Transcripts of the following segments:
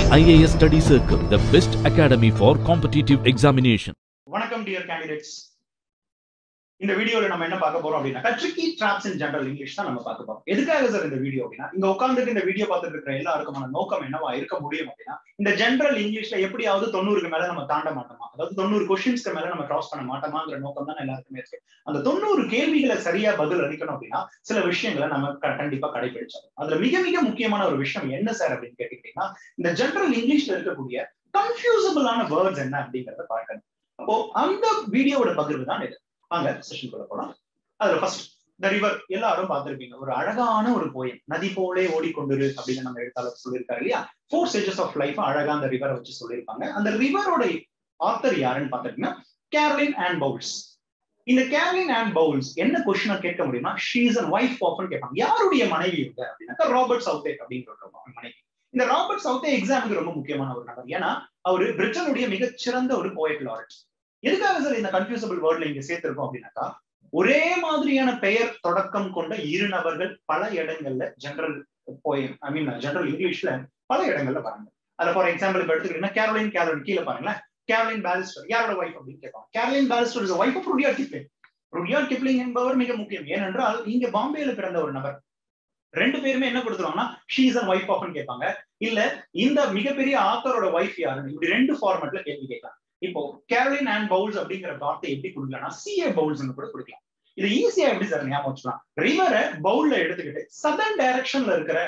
IAS Study Circle, the best academy for competitive examination. வணக்கம் dear candidates இந்த வீடியோல நம்ம என்ன பார்க்க போறோம் அப்படின்னா tricky traps in general English தான் நம்ம பார்க்க போறோம் எதுக்காக சார் இந்த வீடியோ அப்படின்னா இங்க உட்காந்துட்டு இந்த வீடியோ பார்த்துட்டு இருக்கிற எல்லாருக்குமான நோக்கம் என்னவா இருக்க முடியும் அப்படின்னா இந்த ஜெனரல் இங்கிலீஷ்ல எப்படியாவது தொண்ணூறுக்கு மேல நம்ம தாண்ட மாட்டோமா அதாவது தொண்ணூறு கொஸ்டின்ஸ்க்கு மேல நம்ம கிராஸ் பண்ண மாட்டோமாங்கிற நோக்கம் தான் எல்லாருக்குமே இருக்கு அந்த தொண்ணூறு கேள்விகளை சரியா பதில் அளிக்கணும் அப்படின்னா சில விஷயங்களை நம்ம க- கண்டிப்பா கடைபிடிச்சோம் அதுல மிக மிக முக்கியமான ஒரு விஷயம் என்ன சார் அப்படின்னு கேட்டுக்கிட்டீங்கன்னா இந்த ஜெனரல் இங்கிலீஷ்ல இருக்கக்கூடிய கன்ஃபியூசபிளான வேர்ட்ஸ் என்ன அப்படிங்கறத பார்க்கணும் அப்போ அந்த வீடியோவோட பகிர்வு தான் இது வாங்க செஷன் குள்ள போலாம் அதுல ஃபர்ஸ்ட் த ரிவர் எல்லாரும் பார்த்திருப்பீங்க ஒரு அழகான ஒரு போயம் நதி போலே ஓடிக்கொண்டிரு அப்படின்னு நம்ம எழுத்தாளர் சொல்லியிருக்காரு இல்லையா ஃபோர் ஸ்டேஜஸ் ஆஃப் லைஃப் அழகா அந்த ரிவரை வச்சு சொல்லியிருப்பாங்க அந்த ரிவரோட ஆத்தர் யாருன்னு பார்த்திருக்கீங்கன்னா கேரளின் அண்ட் பவுல்ஸ் இந்த கேரளின் அண்ட் பவுல்ஸ் என்ன கொஸ்டினா கேட்க முடியுமா ஷீஸ் அண்ட் ஒய்ஃப் ஆஃப்னு கேட்பாங்க யாருடைய மனைவி இவங்க அப்படின்னாக்கா ராபர்ட் சவுத்தே அப்படின்ற ஒரு மனைவி இந்த ராபர்ட் சவுத்தே எக்ஸாமுக்கு ரொம்ப முக்கியமான ஒரு நபர் ஏன்னா அவரு பிரிட்டனுடைய மிகச்சிறந்த ஒரு போயட் லாரட் எதுக்காக சார் இந்த கன்ஃபியூசபிள் வேர்ட்ல இங்க சேர்த்திருக்கோம் அப்படின்னாக்கா ஒரே மாதிரியான பெயர் தொடக்கம் கொண்ட இரு நபர்கள் பல இடங்கள்ல general poem I mean general இங்கிலீஷ்ல பல இடங்கள்ல பாருங்க அதுல ஃபார் எக்ஸாம்பிள் இப்ப எடுத்துக்கிட்டீங்கன்னா கேரோலின் கேரோலின் கீழே பாருங்களேன் கேரோலின் பாலிஸ்டர் யாரோட ஒய்ஃப் அப்படின்னு கேட்பாங்க Caroline Balestier is wife of Rudyard Kipling Rudyard Kipling என்பவர் மிக முக்கியம் ஏனென்றால் இங்க பாம்பேல பிறந்த ஒரு நபர் ரெண்டு பேருமே என்ன கொடுத்துருவாங்கன்னா ஷீஸ் அண்ட் ஒய்ஃப் ஆஃப்னு கேட்பாங்க இல்ல இந்த மிகப்பெரிய ஆத்தரோட ஒய்ஃப் யாருன்னு இப்படி ரெண்டு ஃபார்மேட்ல கேள்வி கேட்கலாம் இப்போ கேரளின் அண்ட் பவுல்ஸ் அப்படிங்கிற வார்த்தை எப்படி கொடுக்கலாம்னா சிஏ பவுல்ஸ் கூட கொடுக்கலாம் இது ஈஸியா எப்படி சார் ஞாபகம் வச்சுக்கலாம் ரிவரை பவுல்ல எடுத்துக்கிட்டு சதர்ன் டைரக்ஷன்ல இருக்கிற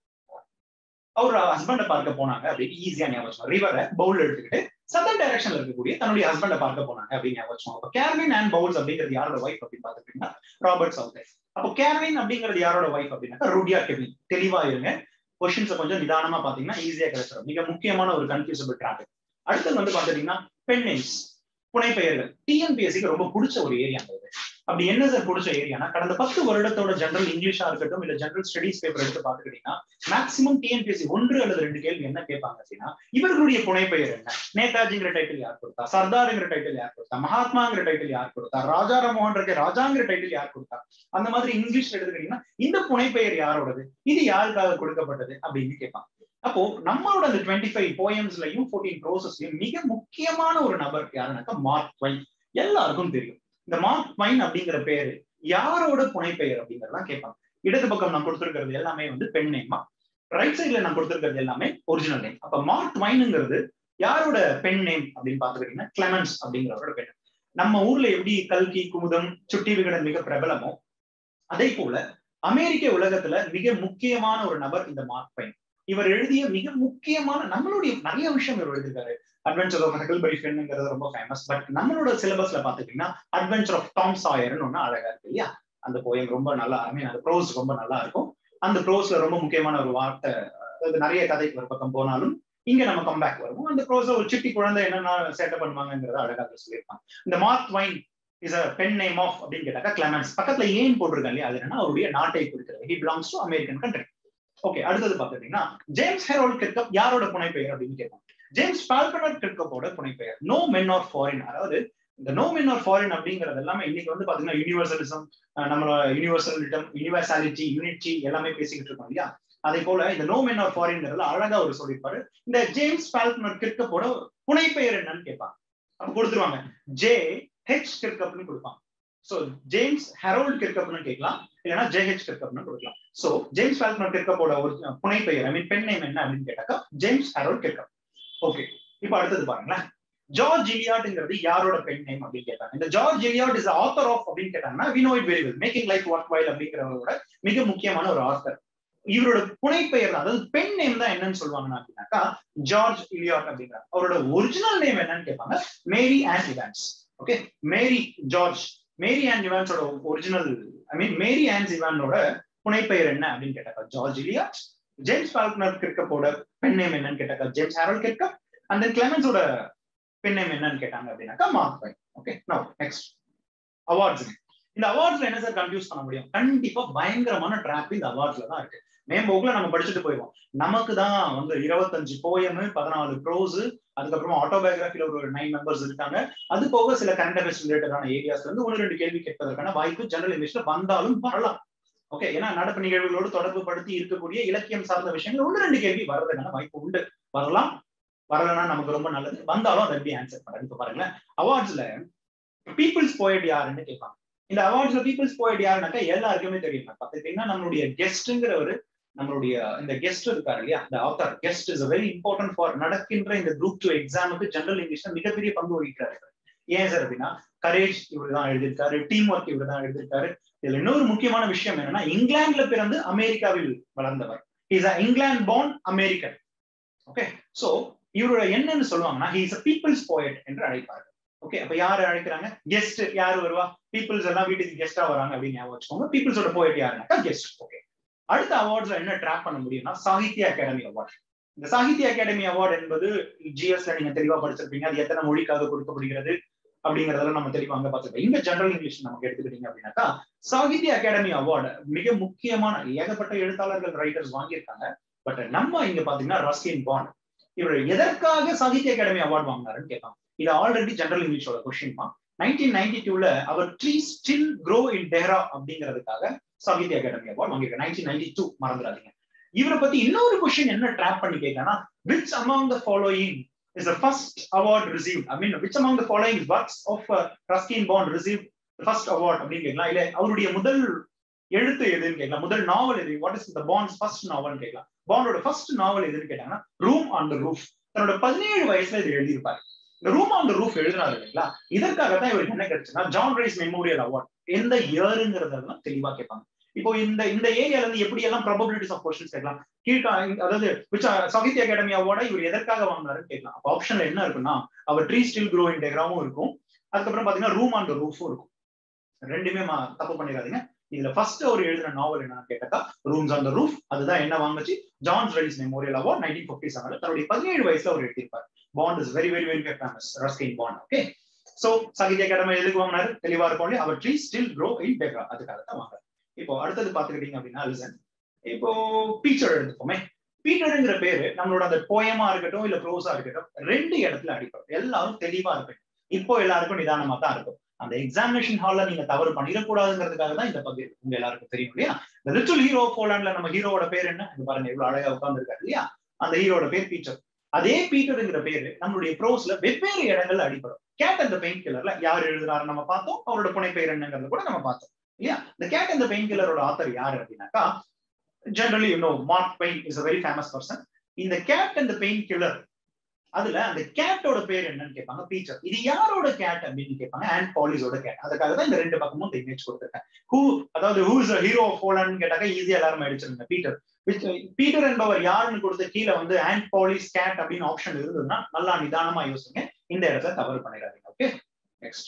அவர் ஹஸ்பண்டை பார்க்க போனாங்க அப்படின்னு ஈஸியா ஞாபகம் வச்சுக்கலாம் ரிவரை பவுல்ல எடுத்துக்கிட்டு சதர்ன் டைரக்ஷன்ல இருக்கக்கூடிய தன்னுடைய ஹஸ்பண்டை பார்க்க போனாங்க அப்படின்னு ஞாபகம் வச்சுக்கோங்க அப்போ கேரளின் அண்ட் பவுல்ஸ் அப்படிங்கிறது யாரோட ஒய்ஃப் அப்படின்னு பார்த்துட்டீங்கன்னா ராபர்ட் சவுத்தே அப்போ கேரளின் அப்படிங்கிறது யாரோட ஒய்ஃப் அப்படின்னாக்கா ருடியா கெவின் தெளிவா இருங்க கொஸ்டின்ஸை கொஞ்சம் நிதானமா பாத்தீங்கன்னா ஈஸியா கிடைச்சிடும் மிக முக்கியமான ஒரு கன்ஃபியூசபிள் டிராபிக் அடுத்தது வந்து பாத்துட்டீங்கன்னா பென் நேம்ஸ் புனைப்பெயர்கள் டிஎன்பிஎஸ்சிக்கு ரொம்ப பிடிச்ச ஒரு ஏரியா இது அப்படி என்ன சார் பிடிச்ச ஏரியானா கடந்த பத்து வருடத்தோட ஜெனரல் இங்கிலீஷா இருக்கட்டும் இல்ல ஜெனரல் ஸ்டடிஸ் பேப்பர் எடுத்து பாத்துக்கிட்டீங்கன்னா மேக்சிமம் டிஎன்பிஎஸ்சி ஒன்று அல்லது ரெண்டு கேள்வி என்ன கேட்பாங்க அப்படின்னா இவர்களுடைய புனைப்பெயர் என்ன நேதாஜிங்கிற டைட்டில் யார் கொடுத்தா சர்தாருங்கிற டைட்டில் யார் கொடுத்தா மகாத்மாங்கிற டைட்டில் யார் கொடுத்தா ராஜா ராமோகன் இருக்க ராஜாங்கிற டைட்டில் யார் கொடுத்தா அந்த மாதிரி இங்கிலீஷ்ல எடுத்துக்கிட்டீங்கன்னா இந்த புனைப்பெயர் யாரோடது இது யாருக்காக கொடுக்கப்பட்டது அப்படின்னு கேட்பாங்க அப்போ நம்மளோட அந்த டுவெண்ட்டி ஃபைவ் போயம்ஸ்லயும் ஃபோர்டீன் ப்ரோசஸ்லயும் மிக முக்கியமான ஒரு நபர் யாருனாக்கா மார்க் ட்வைன் எல்லாருக்கும் தெரியும் இந்த மார்க் ட்வைன் அப்படிங்கிற பேரு யாரோட புனைப்பெயர் அப்படிங்கறதெல்லாம் கேட்பாங்க இடது பக்கம் நான் கொடுத்திருக்கிறது எல்லாமே வந்து பெண் நேமா ரைட் சைட்ல நான் கொடுத்திருக்கிறது எல்லாமே ஒரிஜினல் நேம் அப்ப மார்க் ட்வைனுங்கிறது யாரோட பெண் நேம் அப்படின்னு பாத்துக்கிட்டீங்கன்னா கிளமன்ஸ் அப்படிங்கிறவரோட பெண் நம்ம ஊர்ல எப்படி கல்கி குமுதம் சுட்டி விகடன் மிக பிரபலமோ அதே போல அமெரிக்க உலகத்துல மிக முக்கியமான ஒரு நபர் இந்த மார்க் ட்வைன் இவர் எழுதிய மிக முக்கியமான நம்மளுடைய நிறைய விஷயம் இவர் எழுதியிருக்காரு அட்வென்ச்சர் ஆஃப் ஹெகல்பரி ஃபென்னுங்கிறது ரொம்ப ஃபேமஸ் பட் நம்மளோட சிலபஸ்ல பாத்துக்கிட்டீங்கன்னா அட்வென்ச்சர் ஆஃப் டாம் சாயர்னு ஒண்ணு அழகா இருக்கு இல்லையா அந்த போயம் ரொம்ப நல்லா ஐ மீன் அந்த ப்ரோஸ் ரொம்ப நல்லா இருக்கும் அந்த ப்ரோஸ்ல ரொம்ப முக்கியமான ஒரு வார்த்தை அதாவது நிறைய கதைக்கு ஒரு பக்கம் போனாலும் இங்க நம்ம கம்பேக் வருவோம் அந்த ப்ரோஸ்ல ஒரு சிட்டி குழந்தை என்னென்ன சேட்டை பண்ணுவாங்கிறத அழகா அதுல சொல்லியிருப்பாங்க இந்த Mark Twain is a pen name of அப்படின்னு கேட்டாக்கா கிளமன்ஸ் பக்கத்துல ஏன் போட்டிருக்காங்க இல்லையா அது என்னன்னா அவருடைய நாட்டை குறிக்கிறது he belongs to American country okay அடுத்தது பாத்துட்டீங்கன்னா ஜேம்ஸ் ஹெரோல்ட் கிர்கப் யாரோட புனைப்பெயர் அப்படின்னு கேட்பாங்க ஜேம்ஸ் பால்கனர் கிர்கப்போட புனைப்பெயர் நோ மென் ஆர் ஃபாரின் அதாவது இந்த நோ மென் ஆர் ஃபாரின் அப்படிங்கிறது எல்லாமே இன்னைக்கு வந்து பாத்தீங்கன்னா யூனிவர்சலிசம் நம்மளோட யூனிவர்சலிட்டம் யூனிவர்சாலிட்டி யூனிட்டி எல்லாமே பேசிக்கிட்டு இருக்கோம் இல்லையா அதே போல இந்த நோ மென் ஆர் ஃபாரின்ங்கிறதுல அழகா அவர் சொல்லியிருப்பாரு இந்த ஜேம்ஸ் பால்கனர் கிர்கப்போட புனைப்பெயர் என்னன்னு கேட்பாங்க அப்ப கொடுத்துருவாங்க ஜே ஹெச் கிர்கப்னு கொடுப்பாங்க சோ ஜேம்ஸ் ஹெரோல்ட் கிர்கப்னு கேட்கலாம் இல்லைன்னா ஜேஹெச் கிர்கப்னு கொடுக்கலாம் சோ ஜேம்ஸ் ஃபால்கனர் கிர்கப்போட ஒரு புனைப்பெயர் ஐ மீன் பெண் நேம் என்ன அப்படின்னு கேட்டாக்கா ஜேம்ஸ் ஹெரோல்ட் கிர்கப் ஓகே இப்போ அடுத்தது பாருங்களேன் ஜார்ஜ் இலியாட்ங்கிறது யாரோட பெண் நேம் அப்படின்னு கேட்டாங்க இந்த George Eliot is author of அப்படின்னு கேட்டாங்கன்னா we know it very well making life work while அப்படிங்கிறவரோட மிக முக்கியமான ஒரு ஆத்தர் இவரோட புனைப்பெயர் தான் அதாவது பெண் நேம் தான் என்னன்னு சொல்லுவாங்கன்னா அப்படின்னாக்கா ஜார்ஜ் இலியாட் அப்படிங்கிறாங்க அவரோட ஒரிஜினல் நேம் என்னன்னு கேட்பாங்க Mary Ann Evans okay Mary George Mary Ann இவான்ஸோட original I mean Mary Ann இவானோட புனைப்பெயர் என்ன அப்படின்னு கேட்டாக்கா ஜார்ஜ் இலியாட் ஜேம்ஸ் பால்கனர் கிர்கப்போட பெண் நேம் என்னன்னு கேட்டாக்கா ஜேம்ஸ் ஹாரோல் கிர்கப் அண்ட் தென் கிளமென்ஸோட பெண் நேம் என்னன்னு கேட்டாங்க அப்படின்னாக்கா Mark fine okay no next awards இந்த அவார்ட்ஸ்ல என்ன சார் கன்ஃபியூஸ் பண்ண முடியும் கண்டிப்பா பயங்கரமான டிராப் இந்த அவார்ட்ஸ்ல தான் இருக்கு மேம்போக்குல நம்ம படிச்சுட்டு போயிடுவோம் நமக்கு தான் வந்து இருபத்தஞ்சு போயம் பதினாலு ப்ரோஸ் அதுக்கப்புறமா ஆட்டோபயோகிராஃபில ஒரு நைன் மெம்பர்ஸ் இருக்காங்க அது போக சில கரண்ட் அஃபேர்ஸ் ரிலேட்டடான ஏரியாஸ்ல இருந்து ஒன்று ரெண்டு கேள்வி கேட்பதற்கான வாய்ப்பு ஜெனரல் இங்கிலீஷ்ல வந்தாலும் வரலாம் ஓகே ஏன்னா நடப்பு நிகழ்வுகளோடு தொடர்பு படுத்தி இருக்கக்கூடிய இலக்கியம் சார்ந்த விஷயங்கள் ஒன்று ரெண்டு கேள்வி வர்றதுக்கான வாய்ப்பு உண்டு வரலாம் வரலன்னா நமக்கு ரொம்ப நல்லது வந்தாலும் அதை எப்படி ஆன்சர் பண்றது இப்ப பாருங்களேன் அவார்ட்ஸ்ல பீப்புள்ஸ் போயட் யாருன்னு கேட்பாங்க இந்த அவார்ட்ஸ்ல பீப்புள்ஸ் போயட் யாருனாக்கா எல்லாருக்குமே தெரியும் பாத்தீங்கன்னா நம்மளுடைய கெஸ்ட்ங்கிற ஒரு நம்மளுடைய இந்த கெஸ்ட் இருக்காரு இல்லையா இந்த author Guest is very important for நடக்கின்ற இந்த குரூப் டூ எக்ஸாமுக்கு ஜெனரல் இங்கிலீஷ்ல மிகப்பெரிய பங்கு வகிக்கிறாரு ஏன் சார் அப்படின்னா கரேஜ் இவர் தான் எழுதியிருக்காரு டீம் ஒர்க் இவர் தான் எழுதியிருக்காரு இதுல இன்னொரு முக்கியமான விஷயம் என்னன்னா இங்கிலாந்துல பிறந்து அமெரிக்காவில் வளர்ந்தவர் is a England born American okay so இவரோட என்னன்னு சொல்லுவாங்கன்னா he is a people's poet என்று அழைப்பார்கள் ஓகே அப்ப யாரு அழைக்கிறாங்க கெஸ்ட் யாரு வருவா பீப்புள்ஸ் எல்லாம் வீட்டுக்கு கெஸ்டா வராங்க அப்படின்னு ஞாபகம் வச்சுக்கோங்க பீப்புள்ஸோட போயட் யாருனாக்கா கெஸ்ட் ஓகே அடுத்த அவார்ட்ஸ்ல என்ன ட்ராக் பண்ண முடியும்னா சாகித்ய அகாடமி அவார்ட் இந்த சாகித்ய அகாடமி அவார்டு என்பது ஜிஎஸ்ல நீங்க தெளிவா படிச்சிருப்பீங்க அது எத்தனை மொழிக்காக கொடுக்கப்படுகிறது அப்படிங்கறதெல்லாம் நம்ம தெளிவா அங்க பார்த்துருப்போம் இந்த ஜெனரல் இங்கிலீஷ் நமக்கு எடுத்துக்கிட்டீங்க அப்படின்னாக்கா சாகித்ய அகாடமி அவார்டு மிக முக்கியமான ஏகப்பட்ட எழுத்தாளர்கள் ரைட்டர்ஸ் வாங்கியிருக்காங்க பட் நம்ம இங்க பாத்தீங்கன்னா ரஸ்கின் பாண்ட் இவர் எதற்காக சாகித்ய அகாடமி அவார்டு வாங்கினாருன்னு கேட்பாங்க இது ஆல்ரெடி ஜெனரல் இங்கிலீஷோட கொஸ்டின் தான் நைன்டீன் நைன்டி டூல our tree still grow in Dehra அப்படிங்கிறதுக்காக சாகித்ய அகாடமி அவார்டு வாங்கியிருக்காரு நைன்டீன் நைன்டி டூ மறந்துடாதீங்க இவரை பத்தி இன்னொரு கொஸ்டின் என்ன ட்ராப் பண்ணி கேட்கனா which among the following is the first award received. I mean, which among the following works of uh, Ruskin Bond received the first award அப்படின்னு கேட்கலாம் இல்ல அவருடைய முதல் எழுத்து எதுன்னு கேட்கலாம் முதல் நாவல் எது what is the Bond's first novel கேட்கலாம் பாண்டோட ஃபர்ஸ்ட் நாவல் எதுன்னு கேட்டாங்கன்னா ரூம் ஆன் த ரூஃப் தன்னோட பதினேழு வயசுல இது எழுதியிருப்பாரு இந்த ரூம் ஆன் த ரூஃப் எழுதினாரு இல்லைங்களா இதற்காக தான் இவருக்கு என்ன கிடைச்சுன்னா ஜான் ரைஸ் மெமோரியல் அவார்ட் எந்த இயருங்கிறதெல்லாம் தெளிவா கேட்பாங்க இப்போ இந்த இந்த ஏரியால இருந்து எப்படி எல்லாம் ப்ராபபிலிட்டிஸ் ஆஃப் கொஸ்டின்ஸ் கேட்கலாம் கீழ்கா அதாவது சாகித்ய அகாடமி அவார்டை இவர் எதற்காக வாங்கினாருன்னு கேட்கலாம் அப்போ ஆப்ஷன்ல என்ன இருக்குன்னா our tree still grow in டெக்ராமும் இருக்கும் அதுக்கப்புறம் பாத்தீங்கன்னா ரூம் ஆன் த ரூஃபும் இருக்கும் ரெண்டுமே தப்பு பண்ணிடாதீங்க இதுல ஃபர்ஸ்ட் அவர் எழுதின நாவல் என்னன்னு கேட்டாக்கா ரூம்ஸ் ஆன் த ரூஃப் அதுதான் என்ன வாங்குச்சு Johns Rhys memorial award nineteen fifty செவன்ல தன்னுடைய பதினேழு வயசுல அவர் எழுதியிருப்பார் Bond is very very very famous Ruskin Bond okay so Sahitya Akademi எதுக்கு வாங்கினாரு தெளிவா இருக்கும் our tree still grow in Dehra அதுக்காக தான் வாங்குறாரு இப்போ அடுத்தது பாத்துக்கிட்டீங்க அப்படின்னா லிசன் இப்போ பீச்சர் எடுத்துப்போமே பீட்டருங்கிற பேரு நம்மளோட அந்த போயமா இருக்கட்டும் இல்ல ப்ரோஸா இருக்கட்டும் ரெண்டு இடத்துல அடிப்படும் எல்லாரும் தெளிவா இருக்கும் இப்போ எல்லாருக்கும் நிதானமா தான் இருக்கும் அந்த எக்ஸாமினேஷன் ஹால்ல நீங்க தவறு பண்ணிடக்கூடாதுங்கிறதுக்காக தான் இந்த பகுதி உங்க எல்லாருக்கும் தெரியும் இல்லையா இந்த லிட்டில் ஹீரோ போலாண்ட்ல நம்ம ஹீரோவோட பேர் என்ன இது பாருங்க இவ்வளவு அழகா உட்கார்ந்துருக்காரு இல்லையா அந்த ஹீரோட பேர் பீட்டர் அதே பீட்டருங்கிற பேரு நம்மளுடைய ப்ரோஸ்ல வெவ்வேறு இடங்கள்ல அடிப்படும் கேட் அந்த பெயின் கில்லர்ல யார் எழுதுறாரு நம்ம பார்த்தோம் அவரோட புனை பெயர் என்னங்கிறது கூட நம்ம பார்த்தோம் இல்லையா இந்த கேட் அந்த பெயின் கில்லரோட ஆத்தர் யாரு அப்படின்னாக்கா generally you know Mark Twain is a very famous person இந்த கேட் அந்த பெயின் கில்லர் அதுல அந்த கேட்டோட பேர் என்னன்னு கேட்பாங்க பீச்சர் இது யாரோட கேட் அப்படின்னு கேட்பாங்க அண்ட் பாலிஸோட கேட் அதுக்காக தான் இந்த ரெண்டு பக்கமும் இந்த இமேஜ் கொடுத்துருக்கேன் ஹூ அதாவது ஹூ இஸ் ஹீரோ ஆஃப் போலன்னு கேட்டாக்க ஈஸியா எல்லாரும் அடிச்சிருங்க பீட்டர் பீட்டர் என்பவர் யாருன்னு கொடுத்த கீழே வந்து அண்ட் பாலிஸ் கேட் அப்படின்னு ஆப்ஷன் இருந்ததுன்னா நல்லா நிதானமா யோசிங்க இந்த இடத்துல தவறு பண்ணிடாதீங்க okay next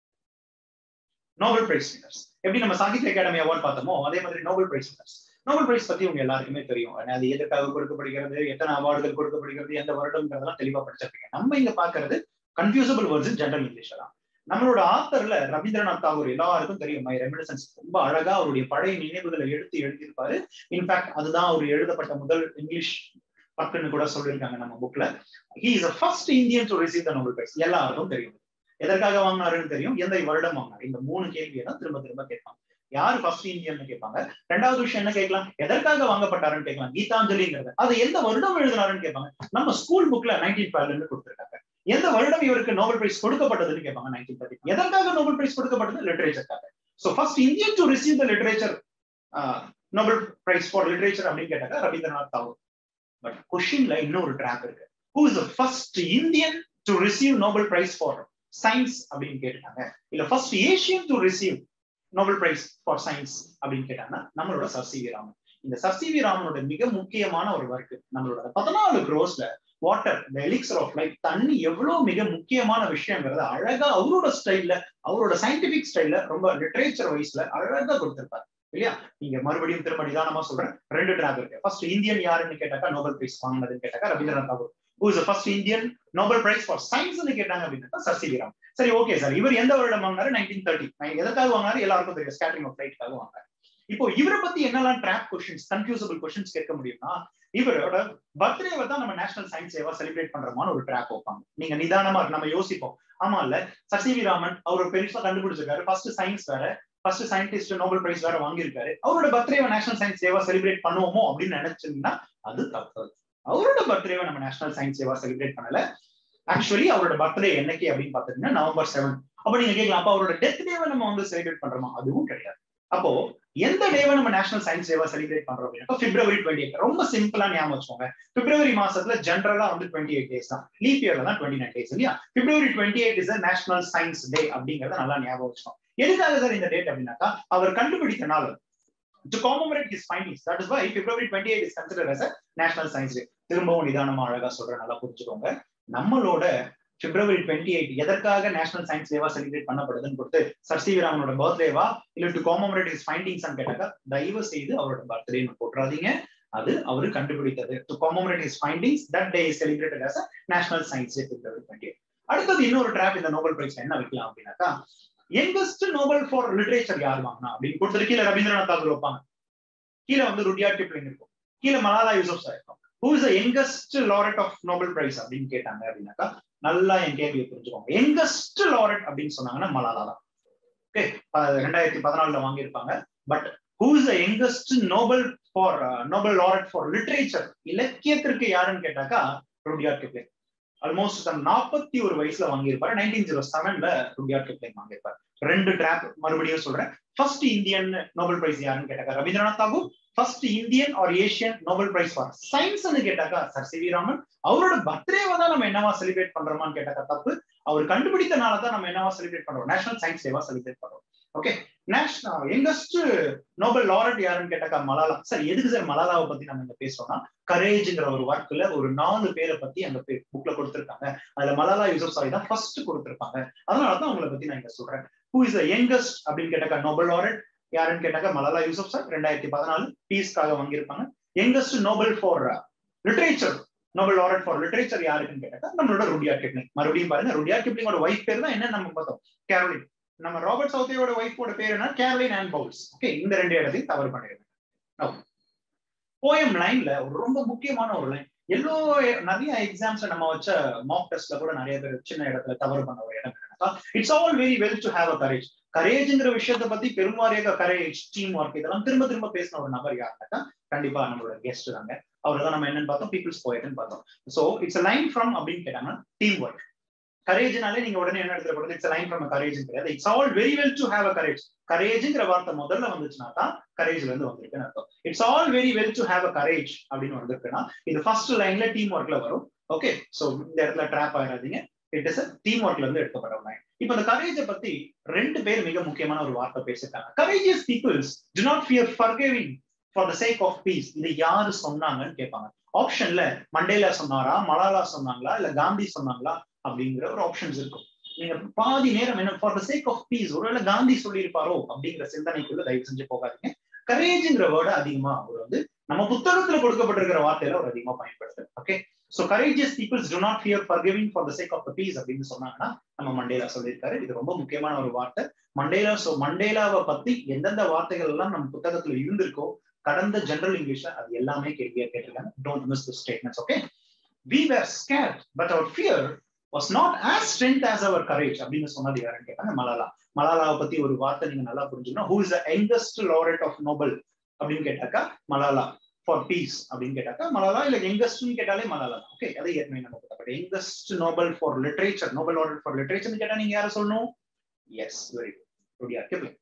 Nobel prize winners எப்படி நம்ம சாகித்ய அகாடமி அவார்ட் பார்த்தோமோ அதே மாதிரி Nobel prize winners Nobel prize பத்தி உங்க எல்லாருக்குமே தெரியும் அது எதற்காக கொடுக்கப்படுகிறது எத்தனை அவார்டுகள் கொடுக்கப்படுகிறது எந்த வருடம்ங்கிறதெல்லாம் தெளிவா படிச்சிருப்பீங்க நம்ம இங்க பாக்குறது கன்ஃபியூசபிள் வேர்ட்ஸ் ஜெனரல் இங்கிலீஷ் தான் நம்மளோட ஆத்தர்ல ரவீந்திரநாத் தாகூர் எல்லாருக்கும் தெரியும் மை ரெமினசன்ஸ் ரொம்ப அழகா அவருடைய பழைய நினைவுகளை எடுத்து எழுதியிருப்பாரு இன்ஃபேக்ட் அதுதான் அவர் எழுதப்பட்ட முதல் இங்கிலீஷ் பக்குன்னு கூட சொல்லியிருக்காங்க நம்ம புக்ல he is first Indian to receive the Nobel prize எல்லாருக்கும் தெரியும் எதற்காக வாங்கினாருன்னு தெரியும் எந்த வருடம் வாங்கினார் இந்த மூணு கேள்வியை தான் திரும்ப திரும்ப கேட்பாங்க யாரு ஃபர்ஸ்ட் இந்தியன் கேட்பாங்க ரெண்டாவது விஷயம் என்ன கேட்கலாம் எதற்காக வாங்கப்பட்டாருன்னு கேட்கலாம் கீதாஞ்சலிங்கிறது அது எந்த வருடம் எழுதினாருன்னு கேட்பாங்க நம்ம ஸ்கூல் புக்ல நைன்டீன் டுவெல்னு கொடுத்துருக்காங்க எந்த வருடம் இவருக்கு நோபல் பிரைஸ் கொடுக்கப்பட்டதுன்னு கேட்பாங்க நைன்டீன் தேர்ட்டி எதற்காக நோபல் பிரைஸ் கொடுக்கப்பட்டது லிட்டரேச்சருக்காக so first Indian to receive the literature Nobel prize for literature அப்படின்னு கேட்டாங்க ரவீந்திரநாத் தாகூர் பட் கொஸ்டின்ல இன்னொரு ட்ராக் இருக்கு who is first Indian to receive Nobel prize for science அப்படின்னு கேட்டாங்க இல்ல first Asian to receive Nobel prize for science அப்படின்னு கேட்டாங்கன்னா நம்மளோட சர் சி வி ராமன் இந்த சர் சி வி ராமனோட மிக முக்கியமான ஒரு ஒர்க் நம்மளோட பதினாலு க்ரோஸ்ல water the elixir of life தண்ணி எவ்வளவு மிக முக்கியமான விஷயங்கிறத அழகா அவரோட ஸ்டைல்ல அவரோட சயின்டிபிக் ஸ்டைல்ல ரொம்ப லிட்ரேச்சர் வைஸ்ல அழகா கொடுத்திருப்பாரு இல்லையா நீங்க மறுபடியும் திரும்ப நிதானமா சொல்றேன் ரெண்டு ட்ராக் இருக்கு ஃபர்ஸ்ட் இந்தியன் யாருன்னு கேட்டாக்கா நோபல் பிரைஸ் வாங்கினதுன்னு கேட்டாக்கா Rabindranath Tagore who is first Indian Nobel prize for science கேட்டாங்க அப்படின்னா சர் சி வி ராமன் சரி ஓகே சார் இவர் எந்த வருடம் வாங்கினாரு நைன்டீன் தேர்ட்டி எதற்காக வாங்கினாரு எல்லாருக்கும் தெரியும் ஸ்கேட்டரிங் ஆஃப் லைட்காக வாங்கினாரு இப்போ இவரை பத்தி என்னெல்லாம் ட்ராப் கொஸ்டின்ஸ் கன்ஃபியூசபிள் கொஸ்டின்ஸ் கேட்க முடியும்னா இவரோட பர்த்டேவை தான் நம்ம நேஷனல் சயின்ஸ் டேவா செலிப்ரேட் பண்றோமான ஒரு ட்ராப் வைப்பாங்க நீங்க நிதானமா நம்ம யோசிப்போம் ஆமா இல்ல சசிவி ராமன் அவர் பெருசா கண்டுபிடிச்சிருக்காரு ஃபர்ஸ்ட் சயின்ஸ் வேற ஃபர்ஸ்ட் சயின்டிஸ்ட் நோபல் பிரைஸ் வேற வாங்கியிருக்காரு அவரோட பர்த்டேவை நேஷனல் சயின்ஸ் டேவா செலிப்ரேட் பண்ணுவோமோ அப்படின்னு நினைச்சிருந்தா அது தப்பு அவரோட பர்த்டேவை நம்ம நேஷனல் சயின்ஸ் டேவா செலிப்ரேட் பண்ணல ஆக்சுவலி அவரோட பர்த்டே என்னைக்கு அப்படின்னு பாத்தீங்கன்னா நவம்பர் செவன் அப்ப நீங்க கேட்கலாம் அப்ப அவரோட டெத் டேவை நம்ம வந்து செலிப்ரேட் பண்றோமா அதுவும் கிடையாது அப்போ எந்த டேவை நம்ம நேஷனல் சயின்ஸ் டேவா செலிப்ரேட் பண்றோம் அப்படின்னா பிப்ரவரி டுவெண்ட்டி எயிட் ரொம்ப சிம்பிளா ஞாபகம் வச்சுக்கோங்க பிப்ரவரி மாசத்துல ஜென்ரலா வந்து டுவெண்ட்டி எயிட் டேஸ் தான் லீப் இயர்ல தான் டுவெண்ட்டி நைன் டேஸ் இல்லையா February twenty eight is national science day அப்படிங்கறத நல்லா ஞாபகம் வச்சுக்கோங்க எதுக்காக சார் இந்த டேட் அப்படின்னாக்கா அவர் கண்டுபிடித்த நாள் to commemorate his findings. That is why February 28 is considered as a National Science Day. திரும்பவும் நிதானமா அழகா சொல்றேன் நல்லா புரிஞ்சுக்கோங்க நம்மளோட பிப்ரவரி டுவெண்ட்டி எயிட் எதற்காக நேஷனல் சயின்ஸ் டேவா செலிப்ரேட் பண்ணப்படுதுன்னு கொடுத்து சர் சி ராமனோட பர்த்டேவா இல்ல டு காமமரேட் இஸ் ஃபைண்டிங்ஸ் கேட்டாக்கா தயவு செய்து அவரோட பர்த்டேன்னு போட்டுறாதீங்க அது அவரு கண்டுபிடித்தது to commemorate his findings that day is celebrated as national science day February twenty eight அடுத்தது இன்னொரு ட்ராப் இந்த நோபல் பிரைஸ் என்ன வைக்கலாம் அப்படின்னாக்கா யங்கஸ்ட் நோபல் ஃபார் லிட்ரேச்சர் யார் வாங்கினா அப்படின்னு கொடுத்துட்டு கீழே ரவீந்திரநாத் தாகூர் வைப்பாங்க கீழே வந்து ருடியார்ட் கிப்ளிங் இருக்கும் கீழே மலாலா யூசப் சார் இருக்கும் who is youngest laureate of Nobel prize அப்படின்னு கேட்டாங்க அப்படின்னாக்கா நல்லா என் கேள்வியை புரிஞ்சுக்கோங்க யங்கஸ்ட் லாரட் அப்படின்னு சொன்னாங்கன்னா மலாலா தான் ஓகே ரெண்டாயிரத்தி பதினாலுல வாங்கியிருப்பாங்க but who is the youngest Nobel for Nobel laureate for literature இலக்கியத்திற்கு யாருன்னு கேட்டாக்கா ருடியார்ட் கிப்ளிங் ஆல்மோஸ்ட் தன் நாற்பத்தி ஒரு வயசுல வாங்கியிருப்பாரு நைன்டீன் ஜீரோ செவன்ல ருடியார்ட் கிப்ளிங் வாங்கியிருப்பாரு ரெண்டு டிராப் மறுபடியும் சொல்றேன் ஃபர்ஸ்ட் இந்தியன் நோபல் பிரைஸ் யாருன்னு கேட்டாக்கா Rabindranath Tagore first Indian or Asian Nobel prize for சயின்ஸ்னு கேட்டாக்கா சர் சி வி ராமன் அவரோட பர்த்டேவை தான் நம்ம என்னவா செலிப்ரேட் பண்றோமான்னு கேட்டாக்கா தப்பு அவர் கண்டுபிடித்த நாளை தான் நம்ம என்னவா செலிப்ரேட் பண்றோம் நேஷனல் சயின்ஸ் டேவா செலிப்ரேட் பண்றோம் okay national youngest Nobel laureate யாருன்னு கேட்டாக்கா மலாலா சார் எதுக்கு சார் மலாலாவை பத்தி நம்ம இங்க பேசுறோம்னா கரேஜ்ங்கிற ஒரு ஒர்க்ல ஒரு நாலு பேரை பத்தி அந்த புக்ல கொடுத்திருக்காங்க அதுல மலாலா யூசப் சாரி தான் ஃபர்ஸ்ட் கொடுத்திருப்பாங்க அதனாலதான் அவங்களை பத்தி நான் இங்க சொல்றேன் ஹூ இஸ் யங்கஸ்ட் அப்படின்னு கேட்டாக்கா நோபல் லாரட் யாருன்னு கேட்டாக்கா மலாலா யூசப் சார் ரெண்டாயிரத்தி பதினாலு பீஸ்க்காக வாங்கியிருப்பாங்க youngest Nobel for literature Nobel laureate for literature யாருக்குன்னு கேட்டாக்கா நம்மளோட ருடியா கிப்ளிங் மறுபடியும் பாருங்க ருடியா கிப்ளிங்கோட ஒய்ஃப் பேர் தான் என்ன நம்ம பார்த்தோம் கேரளின் நம்ம ராபர்ட் சவுத்தியோட ஒய்ஃபோட பேர் என்ன கேரளின் அண்ட் பவுல்ஸ் ஓகே இந்த ரெண்டு இடத்தையும் தவறு பண்ணிருக்கேன் போயம் லைன்ல ஒரு ரொம்ப முக்கியமான ஒரு லைன் எல்லோ நிறைய எக்ஸாம்ஸ்ல நம்ம வச்ச மாக் டெஸ்ட்ல கூட நிறைய பேர் சின்ன இடத்துல தவறு பண்ண ஒரு இடம் என்னன்னா it's all very well to have a courage கரேஜ்ங்கிற விஷயத்தை பத்தி பெரும்பாரியாக கரேஜ் டீம் ஒர்க் இதெல்லாம் திரும்ப திரும்ப பேசின ஒரு நபர் யாருனாக்கா கண்டிப்பா நம்மளோட கெஸ்ட் தாங்க அவர் தான் நம்ம என்னன்னு பார்த்தோம் பீப்புள்ஸ் போயட்னு பார்த்தோம் சோ இட்ஸ் லைன் ஃப்ரம் அப்படின்னு கேட்டாங்கன்னா டீம் ஒர்க் கரேஜ்னாலே நீங்க உடனே என்ன எடுத்துக்கூடாது இட்ஸ் லைன் ஃப்ரம் கரேஜ் கிடையாது it's all very well to have a courage கரேஜ்ங்கிற வார்த்தை முதல்ல வந்துச்சுன்னா தான் கரேஜ்ல இருந்து வந்திருக்குன்னு அர்த்தம் it's all very well to have a courage அப்படின்னு வந்திருக்குன்னா இது ஃபர்ஸ்ட் லைன்ல டீம் ஒர்க்ல வரும் ஓகே சோ இந்த இடத்துல ட்ராப் ஆயிடாதீங்க இட் இஸ் டீம் ஒர்க்ல இருந்து எடுக்கப்பட்ட லைன் இப்போ இந்த கரேஜை பத்தி ரெண்டு பேர் மிக முக்கியமான ஒரு வார்த்தை பேசிட்டாங்க courageous peoples do not fear forgiving for the sake of peace இது யாரு சொன்னாங்கன்னு கேட்பாங்க ஆப்ஷன்ல மண்டேலா சொன்னாரா மலாலா சொன்னாங்களா இல்ல காந்தி சொன்னாங்களா அப்படிங்கிற ஒரு ஆப்ஷன்ஸ் இருக்கும் நீங்க பாதி நேரம் என்ன for the sake of peace ஒருவேளை காந்தி சொல்லியிருப்பாரோ அப்படிங்கிற சிந்தனைக்குள்ள தயவு செஞ்சு போகாதீங்க கரேஜ்ங்கிற வேர்டு அதிகமா அவர் வந்து நம்ம புத்தகத்துல கொடுக்கப்பட்டிருக்கிற வார்த்தையில அவர் அதிகமா பயன்படுத்துறாரு okay so courageous peoples do not fear forgiving for the sake of the peace அப்படின்னு சொன்னாங்கன்னா நம்ம மண்டேலா சொல்லியிருக்காரு இது ரொம்ப முக்கியமான ஒரு வார்த்தை மண்டேலா சோ மண்டேலாவை பத்தி எந்தெந்த வார்த்தைகள் எல்லாம் நம்ம புத்தகத்துல இருந்திருக்கோ கடந்த ஜெனரல் இங்கிலீஷ்ல அது எல்லாமே கேள்வியா கேட்டிருக்காங்க don't miss the statements okay we were scared but our fear was not as strength as our courage அப்படின்னு சொன்னது யாருன்னு கேட்டாங்க மலாலா மலாலாவை பத்தி ஒரு வார்த்தை நீங்க நல்லா புரிஞ்சுக்கணும் who is the youngest laureate of Nobel அப்படின்னு கேட்டாக்கா மலாலா ஃபார் பீஸ் அப்படின்னு கேட்டாக்கா மலாலா இல்ல யங்கஸ்ட்னு கேட்டாலே மலாலா ஓகே அதை ஏற்கனவே நம்ம but youngest Nobel for literature Nobel laureate for லிட்ரேச்சர்னு கேட்டா நீங்க யாரை சொல்லணும் எஸ் வெரி குட் கிப்ளிங்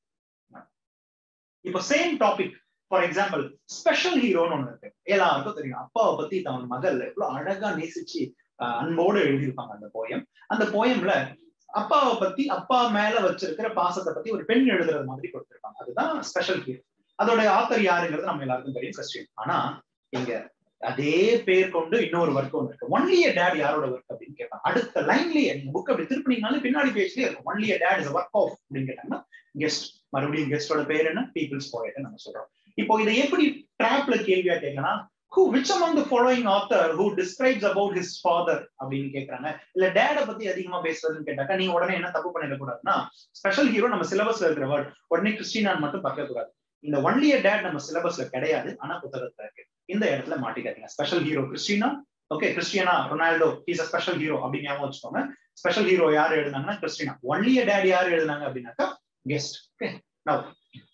இப்போ same topic for example special ஹீரோன்னு ஒண்ணு இருக்கு எல்லாருக்கும் தெரியும் அப்பாவை பத்தி தன் மகள் எவ்வளவு அழகா நேசிச்சு அன்போடு எழுதியிருப்பாங்க அந்த போயம் அந்த போயம்ல அப்பாவை பத்தி அப்பா மேல வச்சிருக்கிற பாசத்தை பத்தி ஒரு பெண் எழுதுறது மாதிரி கொடுத்திருப்பாங்க அதுதான் ஸ்பெஷல் ஹீரோ அதோட ஆத்தர் யாருங்கிறது நம்ம எல்லாருக்கும் தெரியும் கொஸ்டின் ஆனா இங்க அதே பேர் கொண்டு இன்னொரு ஒர்க் ஒன்று இருக்கு ஒன்லி டேட் யாரோட ஒர்க் அப்படின்னு கேட்பாங்க அடுத்த லைன்லயே நீங்க புக் அப்படி திருப்பினீங்கனாலும் பின்னாடி பேஜ்லயே இருக்கும் only dad is work of அப்படின்னு கேட்டாங்கன்னா கெஸ்ட் மறுபடியும் கெஸ்டோட பேர் என்ன பீப்புள்ஸ் போயிட்டு நம்ம சொல்றோம் இப்போ இதை எப்படி ட்ராப்ல கேள்வியா கேட்கலாம் who which among the following author who describes about his father அப்படின்னு கேட்கறாங்க இல்ல டேட பத்தி அதிகமா பேசுறதுன்னு கேட்டாக்கா நீங்க உடனே என்ன தப்பு பண்ணிடக்கூடாதுன்னா ஸ்பெஷல் ஹீரோ நம்ம சிலபஸ்ல இருக்கிற வேர்ட் உடனே கிறிஸ்டினான் மட்டும் பார்க்க கூடாது இந்த ஒன்லி டேட் நம்ம சிலபஸ்ல கிடையாது ஆனா புத்தகத்துல இருக்கு இந்த இடத்துல மாட்டிக்காதீங்க special hero Christina okay Christiana Ronaldo is a special hero அப்படின்னு ஞாபகம் வச்சுக்கோங்க ஸ்பெஷல் ஹீரோ யார் எழுதுனாங்கன்னா கிறிஸ்டினா ஒன்லி டேட் யார் எழுதுனாங்க அப்படின்னாக்கா கெஸ்ட் ஓகே நவ்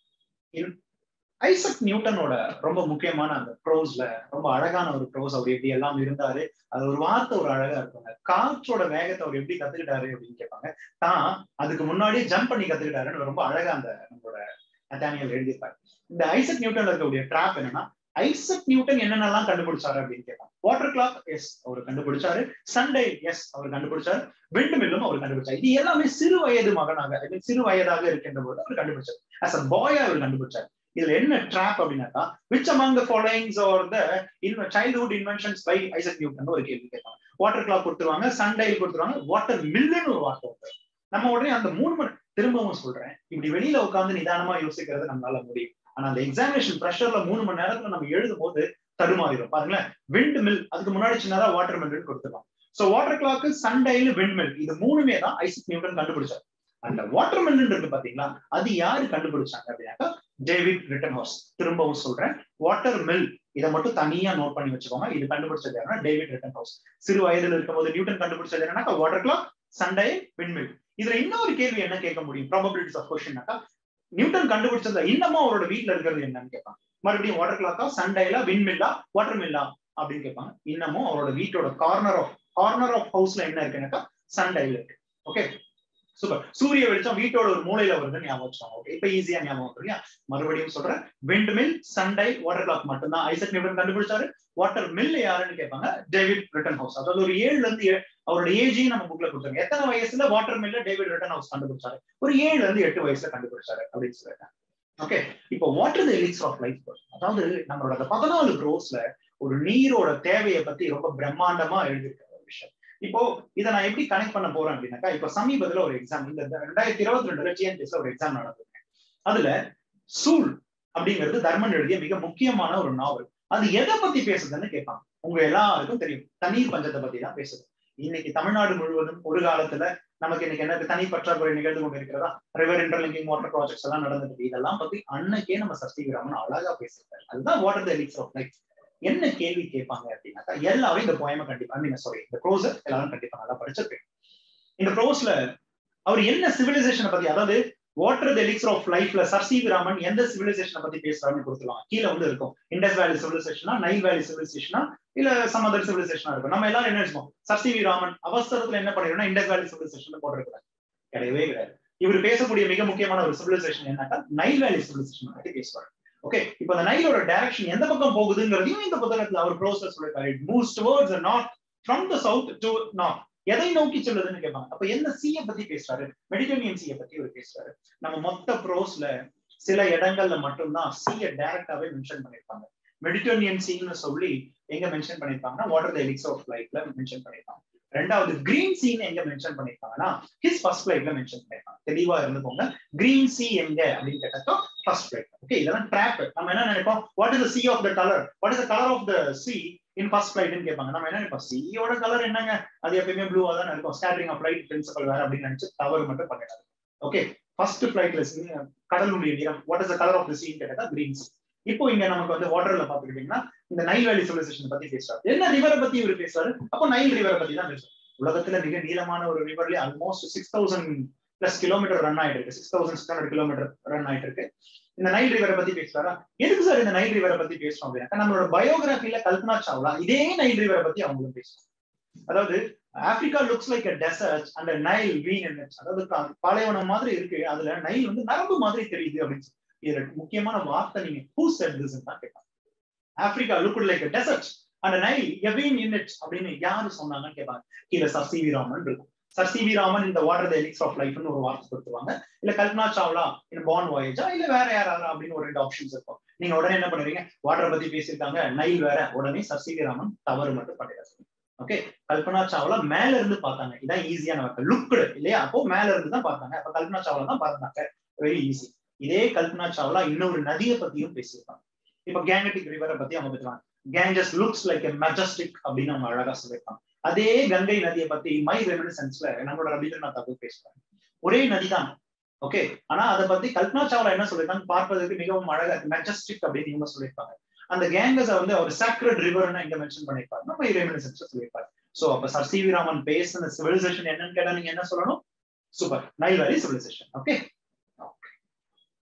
ஐசக் நியூட்டனோட ரொம்ப முக்கியமான அந்த ப்ரோஸ்ல ரொம்ப அழகான ஒரு ப்ரோஸ் அவர் எப்படி எல்லாம் இருந்தாரு அது ஒரு வார்த்தை ஒரு அழகா இருக்குங்க காற்றோட வேகத்தை அவர் எப்படி கத்துக்கிட்டாரு அப்படின்னு கேட்பாங்க தான் அதுக்கு முன்னாடியே ஜம்ப் பண்ணி கத்துக்கிட்டாருன்னு ரொம்ப அழகா அந்த நம்மளோட நட்டானியல் எழுதியிருப்பாரு இந்த ஐசக் நியூட்டன்ல இருக்கக்கூடிய ட்ராப் என்னன்னா ஐசக் நியூட்டன் என்னென்னலாம் கண்டுபிடிச்சாரு அப்படின்னு கேட்பாங்க வாட்டர் கிளாக் எஸ் அவர் கண்டுபிடிச்சாரு சண்டே எஸ் அவர் கண்டுபிடிச்சாரு விண்டு மில்லும் அவர் கண்டுபிடிச்சாரு இது எல்லாமே சிறு வயது மகனாக சிறு வயதாக இருக்கின்ற போது அவர் கண்டுபிடிச்சாரு அஸ் அ பாயா அவர் கண்டுபிடிச்சாரு இதுல என்ன ட்ராப் அப்படின்னாக்கா which among the followings are the in childhood inventions by Isaac Newton ஒரு கேள்வி கேட்பாங்க வாட்டர் கிளாக் கொடுத்துருவாங்க சண்டைல் கொடுத்துருவாங்க வாட்டர் மில்லுன்னு ஒரு வார்த்தை உண்டு நம்ம உடனே அந்த மூணு மணி திரும்பவும் சொல்றேன் இப்படி வெளியில உட்காந்து நிதானமா யோசிக்கிறது நம்மளால முடியும் ஆனா அந்த எக்ஸாமினேஷன் ப்ரெஷர்ல மூணு மணி நேரத்துல நம்ம எழுதும் போது தடுமாறிடும் பாருங்களேன் விண்ட் மில் அதுக்கு முன்னாடி சின்னதா வாட்டர் மில்னு கொடுத்துருவோம் so water clock sundial wind mill இது மூணுமே தான் ஐசக் நியூட்டன் கண்டுபிடிச்சார் அந்த வாட்டர் மில் இருக்கு பாத்தீங்களா அது யாரு கண்டுபிடிச்சாங்க அப்படின்னாக்கா டேவிட் ரிட்டன் ஹவுஸ் திரும்பவும் சொல்றேன் வாட்டர் மில் இதை மட்டும் தனியா நோட் பண்ணி வச்சுக்கோங்க இது கண்டுபிடிச்சது யாருன்னா டேவிட் ரிட்டன் ஹவுஸ் சிறு வயதில் இருக்கும்போது நியூட்டன் கண்டுபிடிச்சது என்னன்னா வாட்டர் கிளாக் சண்டே விண்மில் இதுல இன்னொரு கேள்வி என்ன கேட்க முடியும் ப்ராபபிலிட்டிஸ் ஆஃப் கொஸ்டின்னாக்கா நியூட்டன் கண்டுபிடிச்சதுல இன்னமும் அவரோட வீட்டுல இருக்கிறது என்னன்னு கேட்பாங்க மறுபடியும் வாட்டர் கிளாக்கா சண்டைல விண்மில்லா வாட்டர் மில்லா அப்படின்னு கேட்பாங்க இன்னமும் அவரோட வீட்டோட கார்னர் ஆஃப் கார்னர் ஆஃப் ஹவுஸ்ல என்ன இருக்குன்னாக்கா சண்டைல இருக்கு ஓகே சூப்பர் சூரிய வெளிச்சம் வீட்டோட ஒரு மூலையில வருது ஞாபகம் வச்சுக்கோங்க ஓகே இப்ப ஈஸியா ஞாபகம் இல்லையா மறுபடியும் சொல்றேன் wind mill sundial water clock மட்டும்தான் ஐசக் நியூட்டன் கண்டுபிடிச்சாரு வாட்டர் மில் யாருன்னு கேட்பாங்க டேவிட் ரிட்டன் ஹவுஸ் அதாவது ஒரு ஏழுல இருந்து அவரோட ஏஜையும் நம்ம புக்ல கொடுத்தாங்க எத்தனை வயசுல வாட்டர் மில்ல டேவிட் ரிட்டன் ஹவுஸ் கண்டுபிடிச்சாரு ஒரு ஏழுல இருந்து எட்டு வயசுல கண்டுபிடிச்சாரு அப்படின்னு சொல்லிட்டாங்க ஓகே இப்போ water the elixir of life அதாவது நம்மளோட பதினாலு க்ரோஸ்ல ஒரு நீரோட தேவையை பத்தி ரொம்ப பிரம்மாண்டமா எழுதியிருக்க ஒரு விஷயம் இப்போ இதை நான் எப்படி கனெக்ட் பண்ண போறேன் அப்படின்னாக்கா இப்போ சமீபத்துல ஒரு எக்ஸாம் இந்த ரெண்டாயிரத்தி இருபத்தி ரெண்டுல டிஎன்பிஎஸ்ல ஒரு எக்ஸாம் நடந்திருக்கு அதுல சூல் அப்படிங்கிறது தர்மன் எழுதிய மிக முக்கியமான ஒரு நாவல் அது எதை பத்தி பேசுதுன்னு கேட்பாங்க உங்க எல்லாருக்கும் தெரியும் தண்ணீர் பஞ்சத்தை பத்தி தான் பேசுது இன்னைக்கு தமிழ்நாடு முழுவதும் ஒரு காலத்துல நமக்கு இன்னைக்கு என்ன தனி பற்றாக்குறை நிகழ்ந்து கொண்டு இருக்கிறதா ரிவர் இன்டர்லிங்கிங் வாட்டர் ப்ராஜெக்ட்ஸ் எல்லாம் நடந்துருக்கு இதெல்லாம் பத்தி அன்னைக்கே நம்ம சஷ்டி கிராமன் அழகா பேசியிருக்காரு அதுதான் water the elixir of life என்ன கேள்வி கேட்பாங்க அப்படின்னாக்கா எல்லாரும் இந்த போயமை கண்டிப்பா நீங்க சாரி இந்த ப்ரோஸ எல்லாரும் கண்டிப்பா நல்லா படிச்சிருப்பேன் இந்த ப்ரோஸ்ல அவர் என்ன சிவிலைசேஷனை பத்தி அதாவது வாட்டர் த எலிக்ஸ் ஆஃப் லைஃப்ல சர்சி ராமன் எந்த சிவிலைசேஷனை பத்தி பேசுறாருன்னு கொடுத்துருவாங்க கீழே வந்து இருக்கும் இண்டஸ் வேலி சிவிலைசேஷனா நைல் வேலி சிவிலைசேஷனா இல்ல சம் அதர் சிவிலைசேஷனா இருக்கும் நம்ம எல்லாரும் என்ன நினைச்சோம் சர்சி ராமன் அவசரத்துல என்ன பண்ணிருக்கோம்னா இண்டஸ் வேலி சிவிலைசேஷன் போட்டிருக்கிறார் கிடையவே கிடையாது இவர் பேசக்கூடிய மிக முக்கியமான ஒரு சிவிலைசேஷன் என்னன்னா நைல் வேலி சிவிலைசேஷன் பத்தி பேசுவார் ஓகே இப்போ அந்த நைலோட டைரக்ஷன் எந்த பக்கம் போகுதுங்கிறதையும் இந்த புத்தகத்துல அவர் ப்ரோசஸ் சொல்லிருக்காரு it moves towards north from the south to north எதை நோக்கி சொல்லுதுன்னு கேட்பாங்க அப்ப என்ன சீயை பத்தி பேசுறாரு மெடிட்டரேனியன் சீயை பத்தி அவர் பேசுறாரு நம்ம மொத்த ப்ரோஸ்ல சில இடங்கள்ல மட்டும்தான் சீயை டைரக்டாவே மென்ஷன் பண்ணிருப்பாங்க மெடிட்டரேனியன் சீன்னு சொல்லி எங்க மென்ஷன் பண்ணிருப்பாங்கன்னா வாட்டர் த எலிக்ஸ் ஆஃப் லைஃப்ல மென்ஷன் பண்ணிருப்பாங்க ரெண்டாவது கிரீன் சீன் எங்க மென்ஷன் பண்ணிருப்பாங்கன்னா ஹிஸ் ஃபர்ஸ்ட் ஃபிளைட்ல மென்ஷன் பண்ணிருப்பாங்க தெளிவா இருந்துக்கோங்க கிரீன் சி எங்க அப்படின்னு கேட்டா ஃபர்ஸ்ட் ஃபிளைட் ஓகே இதெல்லாம் ட்ராப் நம்ம என்ன நினைப்போம் what is sea of the colour what is the colour of the sea in first ஃபிளைட்னு கேட்பாங்க நம்ம என்ன நினைப்போம் சியோட கலர் என்னங்க அது எப்பயுமே ப்ளூவா தான் இருக்கும் ஸ்கேட்டரிங் ஆஃப் லைட் பிரின்சிபல் வேற அப்படின்னு நினைச்சு தவறு மட்டும் பண்ணிடாது ஓகே ஃபர்ஸ்ட் ஃபிளைட்ல கடலுடைய நிறம் what is the colour of the sea கேட்டா கிரீன் சி இப்போ இங்க நமக்கு வந்து வாட்டர்ல பாத்துக்கிட்டீங்கன்னா இந்த நைல் வேலி சிவிலைசேஷன் பத்தி பேசுறாரு என்ன ரிவரை பத்தி இவர் பேசுறாரு அப்போ நைல் ரிவரை பத்தி தான் பேசுறாரு உலகத்துல மிக நீளமான ஒரு ரிவர்லயே almost six thousand plus kilometre run ஆயிட்டு இருக்கு six thousand six hundred kilometre run ஆயிட்டு இருக்கு இந்த நைல் ரிவரை பத்தி பேசுறாரா எதுக்கு சார் இந்த நைல் ரிவரை பத்தி பேசுறோம் அப்படின்னா நம்மளோட பயோகிராஃபில கல்பனா சாவ்லா இதே நைல் ரிவரை பத்தி அவங்களும் பேசுவாங்க அதாவது Africa looks like a desert and Nile even அதாவது பாலைவனம் மாதிரி இருக்கு அதுல நைல் வந்து நரம்பு மாதிரி தெரியுது அப்படின்னு இதுல முக்கியமான வார்த்தை நீங்க ஹூ செட் திஸ் தான் கேட்பாங்க Africa look like a desert அந்த நைல் எவீன் இன் இட் அப்படின்னு யாரு சொன்னாங்கன்னு கேட்பாங்க கீழே சர் சி வி ராமன் இருக்கும் சர் சி வி ராமன் இந்த வாட்டர் த எலிக்ஸ் ஆஃப் லைஃப்னு ஒரு வார்த்தை கொடுத்துருவாங்க இல்ல கல்பனா சாவ்லா இந்த பான் வாயேஜா இல்ல வேற யாராவது அப்படின்னு ஒரு ரெண்டு ஆப்ஷன்ஸ் இருக்கும் நீங்க உடனே என்ன பண்ணுவீங்க வாட்டரை பத்தி பேசியிருக்காங்க நைல் வேற உடனே சர் சி வி ராமன் தவறு மட்டும் பண்ணிடாது ஓகே கல்பனா சாவ்லா மேல இருந்து பார்த்தாங்க இதான் ஈஸியான வார்த்தை லுக்குடு இல்லையா அப்போ மேல இருந்து தான் பார்த்தாங்க அப்ப கல்பனா சாவ்லா தான் பார்த்தாங்க வெரி ஈஸி இதே கல்பனா சாவ்லா இன்னொரு நதியை பத்தியும் பேசியிருக்காங்க இப்ப கேங்கட்டிக் ரிவரை பத்தி அவங்க பேசுவாங்க Ganges looks like a majestic அப்படின்னு அவங்க அழகா சொல்லியிருப்பாங்க அதே கங்கை நதியை பத்தி மை ரெமினிசன்ஸ்ல நம்மளோட ரவீந்திரநாத் தாக்கூர் பேசுவாங்க ஒரே நதி தான் ஓகே ஆனா அதை பத்தி கல்பனா சாவ்லா என்ன சொல்லியிருக்காங்க பார்ப்பதற்கு மிகவும் அழகா இருக்கு மெஜஸ்டிக் அப்படின்னு இவங்க சொல்லியிருப்பாங்க அந்த கேங்கஸ் வந்து அவர் சாக்ரட் ரிவர்னு இங்க மென்ஷன் பண்ணிருப்பாரு மை ரெமினிசன்ஸ் சொல்லியிருப்பாரு சோ அப்ப சர் சி வி ராமன் பேசின சிவிலைசேஷன் என்னன்னு கேட்டா நீங்க என்ன சொல்லணும் super Nile valley civilisation okay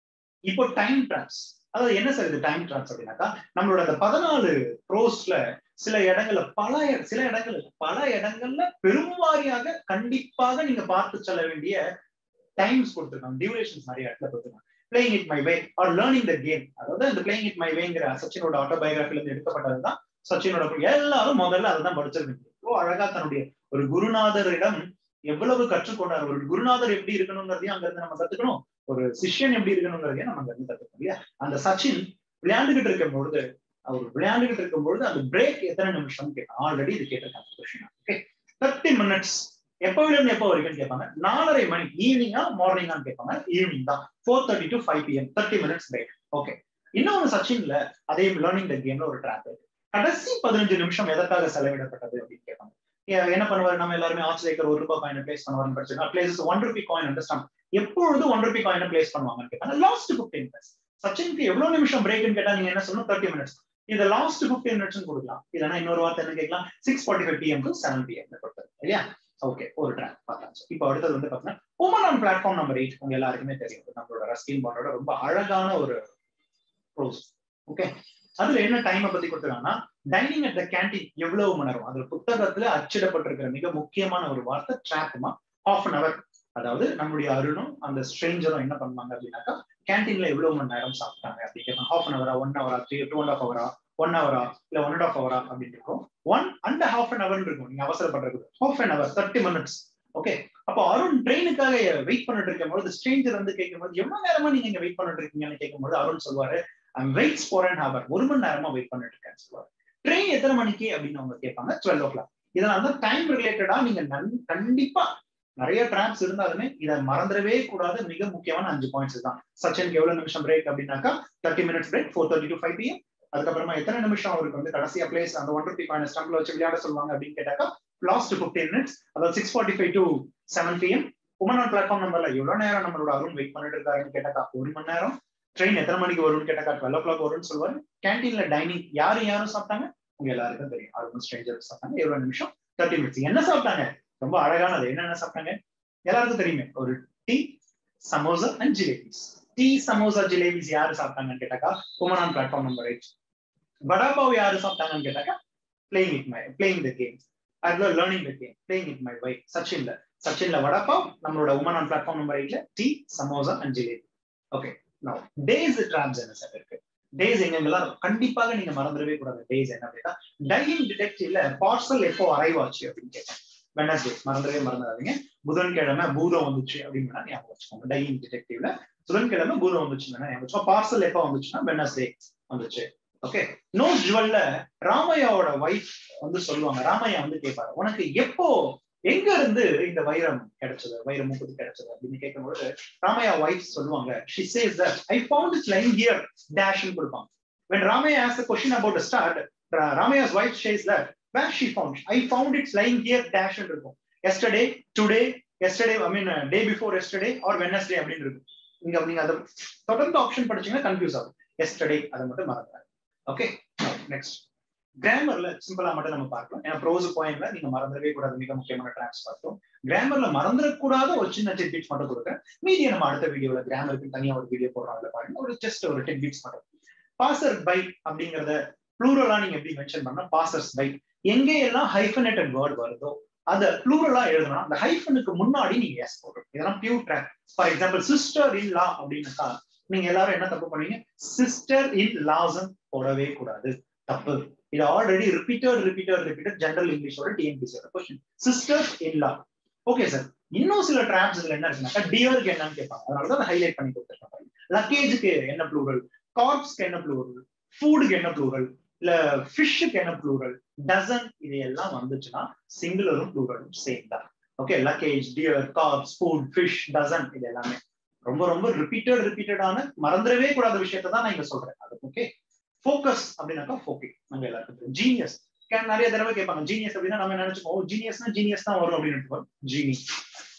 இப்போ டைம் டிராப்ஸ் அதாவது என்ன சார் இது டைம் டிராப்ஸ் அப்படின்னாக்கா நம்மளோட அந்த பதினாலு ப்ரோஸ்ல சில இடங்கள்ல பல சில இடங்கள்ல பல இடங்கள்ல பெரும்வாரியாக கண்டிப்பாக நீங்க பார்த்து செல்ல வேண்டிய டைம்ஸ் கொடுத்துருக்காங்க டியூரேஷன்ஸ் நிறைய இடத்துல கொடுத்துருக்காங்க playing it my way or learning the game அதாவது இந்த பிளேயிங் இட் மை வேங்கிற சச்சினோட ஆட்டோபயோகிராஃபில இருந்து எடுக்கப்பட்டதுதான் சச்சினோட எல்லாரும் முதல்ல அதுதான் படிச்சிருக்கீங்க இவ்வளோ அழகா தன்னுடைய ஒரு குருநாதரிடம் எவ்வளவு கற்றுக்கொண்டார் ஒரு குருநாதர் எப்படி இருக்கணுங்கிறதையும் அங்க இருந்து நம்ம கத்துக்கணும் ஒரு சிஷ்யன் எப்படி இருக்கணுங்கிறதையும் நம்ம அங்க இருந்து கத்துக்கணும் இல்லையா அந்த சச்சின் விளையாண்டுகிட்டு இருக்கும் பொழுது அவர் விளையாண்டுகிட்டு இருக்கும் பொழுது அந்த பிரேக் எத்தனை நிமிஷம் கேட்பாங்க ஆல்ரெடி இது கேட்டிருக்காங்க கொஸ்டின் ஓகே தேர்ட்டி மினிட்ஸ் எப்போல இருந்து எப்போ வரைக்கும் கேட்பாங்க நாலரை மணி ஈவினிங்கா மார்னிங்கான்னு கேட்பாங்க ஈவினிங் தான் four thirty to five PM thirty minutes break okay இன்னொரு சச்சின்ல அதே லேர்னிங் த கேம்ல ஒரு ட்ராக் இருக்கு கடைசி பதினஞ்சு நிமிஷம் எதற்காக செலவிடப்பட்டது அப்படின்னு கேட்பாங்க என்ன பண்ணுவாரு நம்ம எல்லாருமே ஆஸ்திரேலியர் ஒரு ரூபாய் காயினை பிளேஸ் பண்ணுவாருன்னு படிச்சிருக்கோம் places one rupee coin understand எப்பொழுது ஒன் ருபி காயினை பிளேஸ் பண்ணுவாங்கன்னு கேட்டாங்க லாஸ்ட் பிப்டீன் மினிட்ஸ் சச்சினுக்கு எவ்வளவு நிமிஷம் பிரேக்னு கேட்டா நீங்க என்ன சொல்லணும் தேர்ட்டி மினிட்ஸ் இது லாஸ்ட் பிப்டீன் மினிட்ஸ் கொடுக்கலாம் இல்லைன்னா இன்னொரு வார்த்தை என்ன கேட்கலாம் six forty five PM to seven PM கொடுத்தது இல்லையா ஓகே ஒரு ட்ராக் பார்த்தாச்சு இப்போ அடுத்தது வந்து பாத்தீங்கன்னா woman on platform number eight உங்க எல்லாருக்குமே தெரியும் நம்மளோட ரஸ்கின் பாண்டோட ரொம்ப அழகான ஒரு ப்ரோஸ் ஓகே அதுல என்ன டைமை பத்தி கொடுத்துருக்காங்கன்னா டைனிங் அட் த கேன்டீன் எவ்வளவு மணி நேரம் அதுல புத்தகத்துல அச்சிடப்பட்டிருக்கிற மிக முக்கியமான ஒரு வார்த்தை ட்ராப்மா ஹாஃப் அன் அவர் அதாவது நம்முடைய அருணும் அந்த ஸ்ட்ரேஞ்சரும் என்ன பண்ணுவாங்க அப்படின்னாக்கா கேன்டீன்ல எவ்வளவு மணி நேரம் சாப்பிட்டாங்க அப்படின்னு ஹாஃப் அன் அவரா ஒன் ஹவரா த்ரீ டூ அண்ட் ஆஃப் ஹவரா ஒன் ஹவரா இல்ல ஒன் அண்ட் ஆஃப் ஹவரா அப்படின்னு இருக்கும் one and half an hour இருக்கும் நீங்க அவசரப்படுறது half an hour thirty minutes okay அப்போ அருண் ட்ரெயினுக்காக வெயிட் பண்ணிட்டு இருக்கும் போது ஸ்ட்ரேஞ்சர் வந்து கேட்கும்போது எவ்வளவு நேரமா நீங்க இங்க வெயிட் பண்ணிட்டு இருக்கீங்கன்னு கேட்கும்போது அருண் சொல்லுவாரு I'm waits for and hour ஒரு மணி நேரமா வெயிட் பண்ணிட்டு இருக்கேன் சொல்லுவாரு ட்ரெயின் எத்தனை மணிக்கு அப்படின்னு அவங்க கேட்பாங்க டுவெல் ஓ கிளாக் இதனால தான் டைம் ரிலேட்டடா நீங்க கண்டிப்பா நிறைய டிராப்ஸ் இருந்தாலுமே இதை மறந்துடவே கூடாது மிக முக்கியமான அஞ்சு பாயிண்ட்ஸ் தான் சச்சினுக்கு எவ்வளவு நிமிஷம் பிரேக் அப்படின்னாக்கா thirty minutes break four thirty to five PM அதுக்கப்புறமா எத்தனை நிமிஷம் அவருக்கு வந்து கடைசியா பிளேஸ் அந்த ஒன் ருபி காயின் ஸ்டம்ப்ல வச்சு விளையாட சொல்லுவாங்க அப்படின்னு கேட்டாக்கா லாஸ்ட் பிப்டீன் மினிட்ஸ் அதாவது six forty five to seven PM woman on platform நம்பர்ல எவ்வளவு நேரம் நம்மளோட அருண் வெயிட் பண்ணிட்டு இருக்காருன்னு கேட்டாக்கா ஒரு மணி நேரம் ட்ரெயின் எத்தனை மணிக்கு வரும்னு கேட்டாக்கா டுவெல் ஓ கிளாக் வரும்னு சொல்லுவாரு கேன்டீன்ல டைனிங் யாரு யாரும் சாப்பிட்டாங்க உங்க எல்லாருக்கும் தெரியும் அருண் ஸ்ட்ரேஞ்சர் சாப்பிட்டாங்க எவ்வளவு நிமிஷம் தேர்ட்டி மினிட்ஸ் என்ன சாப்பிட்டாங்க ரொம்ப அழகானது என்னென்ன சாப்பிட்டாங்க எல்லாருக்கும் தெரியுமே ஒரு tea samosa and jalebis tea samosa jalebis யாரு சாப்பிட்டாங்கன்னு கேட்டாக்கா woman on platform number eight vada pav யாரு சாப்பிட்டாங்கன்னு கேட்டாக்கா playing it my playing the game அதுல learning the game playing it my way சச்சின்ல சச்சின்ல வடாபாவ் நம்மளோட உமன் ஆன் பிளாட்ஃபார்ம் நம்பர் எயிட்ல tea samosa and jalebi okay no days drops என்ன சார் இருக்கு டேஸ் எங்கெங்கெல்லாம் கண்டிப்பாக நீங்க மறந்துடவே கூடாது டேஸ் என்ன அப்படின்னா டையிங் டிடெக்டிவ்ல பார்சல் எப்போ அரைவ் ஆச்சு அப்படின்னு கேட்டேன் வெனஸ்டே மறந்துடவே மறந்துடாதீங்க புதன்கிழமை பூதம் வந்துச்சு அப்படின்னு ஞாபகம் வச்சுக்கோங்க டையிங் டிடெக்டிவ்ல புதன்கிழமை பூதம் வந்துச்சு ஞாபகம் வச்சுக்கோங்க பார்சல் எப்போ வந்துச்சுன்னா வெனஸ்டே வந்துச்சு ஓகே நோ ஜுவல்ல ராமையாவோட ஒய்ஃப் வந்து சொல்லுவாங்க ராமையா வந்து கேட்பாரு உனக்கு எப்போ எங்க இருந்து இந்த வைரம் கிடைச்சது வைரம் முப்பது கிடைச்சது அப்படின்னு கேட்கும்போது ராமையா ஒய்ஃப் சொல்லுவாங்க she says that I found it's line here டேஷ்னு கொடுப்பாங்க when ramaya asked the question about the start ramaya's wife says that where she found i found it's lying here dash ன்னு இருக்கும் yesterday today yesterday i mean uh, day before yesterday or wednesday அப்படின்னு இருக்கும் இங்க நீங்க அதை தொடர்ந்து option படிச்சீங்கன்னா confuse ஆகும் எஸ்டர்டே அதை மட்டும் மறந்துடாது ஓகே நெக்ஸ்ட் கிராமர்ல சிம்பிளா மட்டும் நம்ம பார்க்கலாம் ஏன்னா ப்ரோஸ் பாயிண்ட்ல நீங்க மறந்துடவே கூடாது மிக முக்கியமான டிராப்ஸ் பார்த்தோம் கிராமர்ல மறந்துடக்கூடாத ஒரு சின்ன டெட்பிட்ஸ் மட்டும் கொடுக்குறேன் மீதியை நம்ம அடுத்த வீடியோல கிராமருக்கு தனியா ஒரு வீடியோ போடுறாங்க பாருங்க ஒரு ஜஸ்ட் ஒரு டெட்பிட்ஸ் மட்டும் பாசர் பை அப்படிங்கறத ப்ளூரலா நீங்க எப்படி மென்ஷன் பண்ணா பாசர்ஸ் பை எங்கேயெல்லாம் ஹைஃபனேட்டட் வேர்ட் வருதோ அத ப்ளூரலா எழுதணும் அந்த ஹைஃபனுக்கு முன்னாடி நீங்க எஸ் போடுறோம் இதெல்லாம் pure track for example sister in law அப்படின்னாக்கா நீங்க எல்லாரும் என்ன தப்பு பண்ணீங்க சிஸ்டர் இன் லாசன் போடவே கூடாது தப்பு இது already repeated repeated repeated general இங்கிலீஷோட டிஎன்பிசியோட question sister in law okay sir இன்னும் சில டிராப்ஸ் இதுல என்ன இருக்குனாக்கா டியருக்கு என்னன்னு கேட்பாங்க அதனாலதான் ஹைலைட் பண்ணி கொடுத்துருக்காங்க லக்கேஜுக்கு என்ன ப்ளூரல் கார்ப்ஸ்க்கு என்ன ப்ளூரல் ஃபுட்டுக்கு என்ன ப்ளூரல் இல்ல ஃபிஷ்ஷுக்கு என்ன ப்ளூரல் டசன் இது எல்லாம் வந்துச்சுன்னா சிங்குலரும் ப்ளூரலும் சேம் தான் okay luggage deer corps food fish dozen இது எல்லாமே ரொம்ப ரொம்ப ரிப்பீட்டட் ரிப்பீட்டடான மறந்துடவே கூடாத விஷயத்தை தான் நான் இங்க சொல்றேன் அது ஓகே ஃபோக்கஸ் அப்படின்னாக்கா ஃபோக்கே நம்ம எல்லாருக்கும் ஜீனியஸ் நிறைய தடவை கேட்பாங்க ஜீனியஸ் அப்படின்னா நம்ம நினைச்சுக்கோ ஜீனியஸ்னா ஜீனியஸ் தான் வரும் அப்படின்னு ஜீனி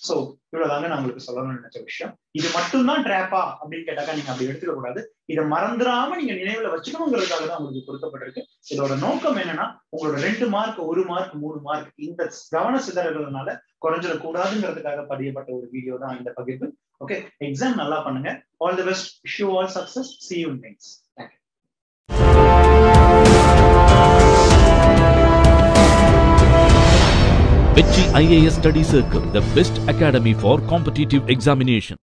சோ இவ்வளவுதாங்க நான் உங்களுக்கு சொல்லணும்னு நினைச்ச விஷயம் இது மட்டும்தான் ட்ராப்பா அப்படின்னு கேட்டாக்கா நீங்க அப்படி எடுத்துக்க கூடாது இதை மறந்துடாம நீங்க நினைவுல வச்சுக்கணுங்கிறதுக்காக தான் உங்களுக்கு கொடுக்கப்பட்டிருக்கு இதோட நோக்கம் என்னன்னா உங்களோட ரெண்டு மார்க் ஒரு மார்க் மூணு மார்க் இந்த கவன சிதறல்கள்னால குறைஞ்சிடக்கூடாதுங்கிறதுக்காக பதியப்பட்ட ஒரு வீடியோ தான் இந்த பகிர்வு ஓகே எக்ஸாம் நல்லா பண்ணுங்க all the best sure all success see you next thank you Vechi IAS Study Circle, the best academy for competitive examination.